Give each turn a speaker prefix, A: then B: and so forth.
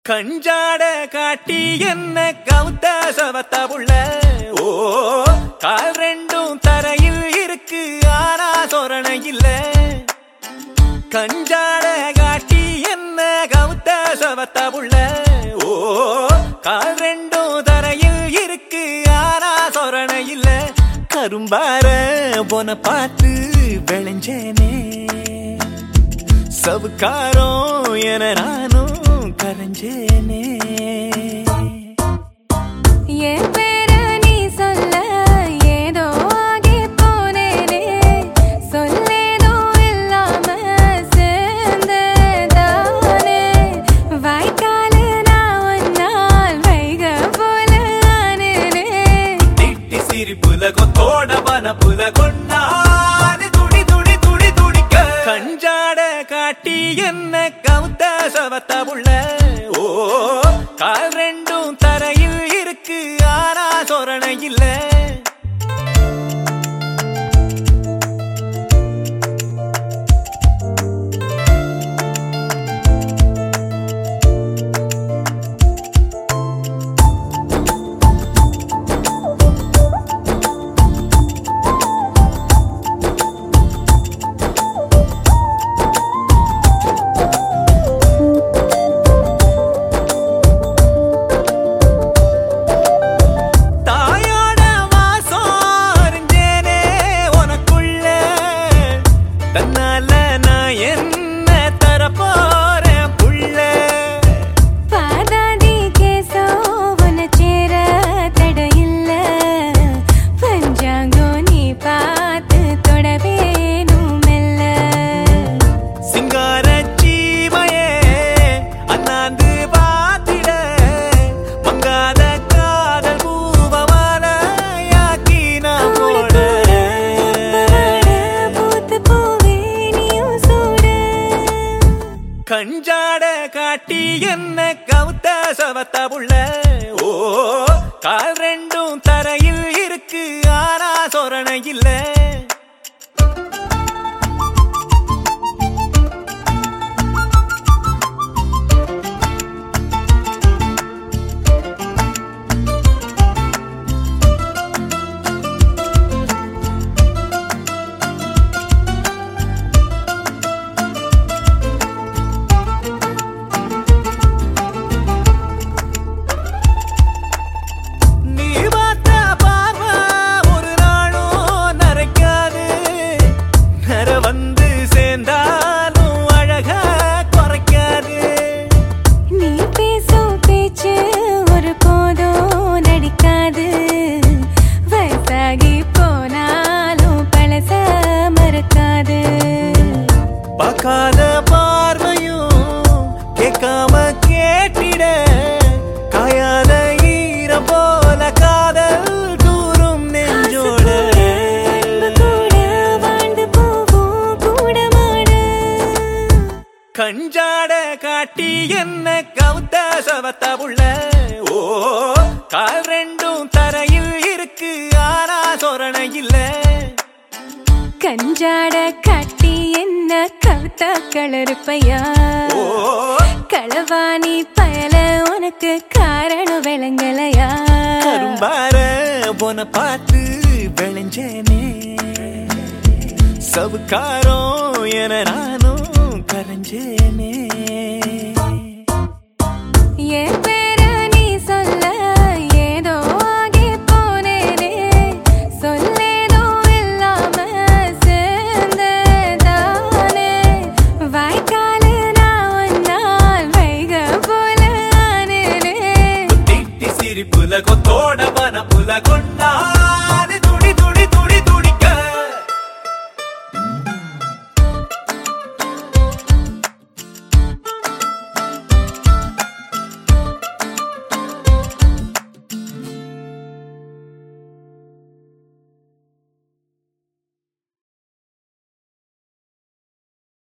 A: கஞ்சாட காட்டி என்ன கவுத்த சவத்த புள்ள ஓ கால் ரெண்டும் தரையில் இருக்கு ஆனா சொரணை இல்ல கஞ்சாட காட்டி என்ன கவுத்த சவத்த புள்ள ஓ கால் ரெண்டும் தரையில் இருக்கு ஆனா சொரணை இல்ல கரும்பார போன பார்த்து விளைஞ்சேனே சவுக்காரம் என நானும் கரைஞ்சேனே
B: என் பேர நீ சொல்ல ஏதோ ஆகி போனேனே சொல்லேதோ இல்லாம சேர்ந்ததானே வாய்க்காலு நான் ஒன்னால் வைக போல ஆனேனே
A: திட்டி சிரிப்புல கொத்தோட வனப்புல கொண்டாடு துடி துடி துடி துடிக்க கஞ்சாட காட்டி என்ன கவுத்த சவத்த புள்ள ஓ கால் ரெண்டும் தரையில் இருக்கு ஆனா சொரணை இல்ல தாயோட வாசம் அறிஞ்சேனே உனக்குள்ள தன்னால நான் என்ன தரப்போறேன் புள்ள
B: பாதாதி கேசோ உன சேர தடையில்ல பஞ்சாங்கோ நீ பார்த்து தொடவேணும் மெல்ல
A: சிங்கார சீமையே அண்ணாந்து பாத்திட மங்காத காதல் பூவமான யாக்கி நான் போட
B: பூத்து போவே நீயும் சூட
A: கஞ்சாட காட்டி என்ன கவுத்த சவத்த புள்ள ஓ கால் ரெண்டும் தரையில் இருக்கு ஆனா சொரணை இல்ல நீ பார்த்த பார்வை ஒரு நாளும் நரைக்காது நர வந்து சேர்ந்தாலும் அழகா குறைக்காது
B: நீ பேசும் பேச்சு ஒரு போதும் நடிக்காது வயசாகி போனாலும் பழச மறக்காது
A: பார்க்காத பார்வையும் கேட்காம கேட்டிட காயாத ஈரம் போல காதல் தூரும் நெஞ்சோட
B: அன்பு கூட வாழ்ந்து போவோம் கூடமாட
A: கஞ்சாட காட்டி என்ன கவுத்த சவத்த புள்ள ஓ கால் ரெண்டும் தரையில் இருக்கு ஆனா சொரணை இல்ல
B: கஞ்சாட காட்டி என்ன கவுத்த கலருப்பையா
A: ஓ
B: களவாணி பயல உனக்கு காரணம் விளங்கலையா
A: கரும்பார போன பார்த்து விளைஞ்சேனே சவுக்காரம் என நானும் கரைஞ்சேனே
B: என்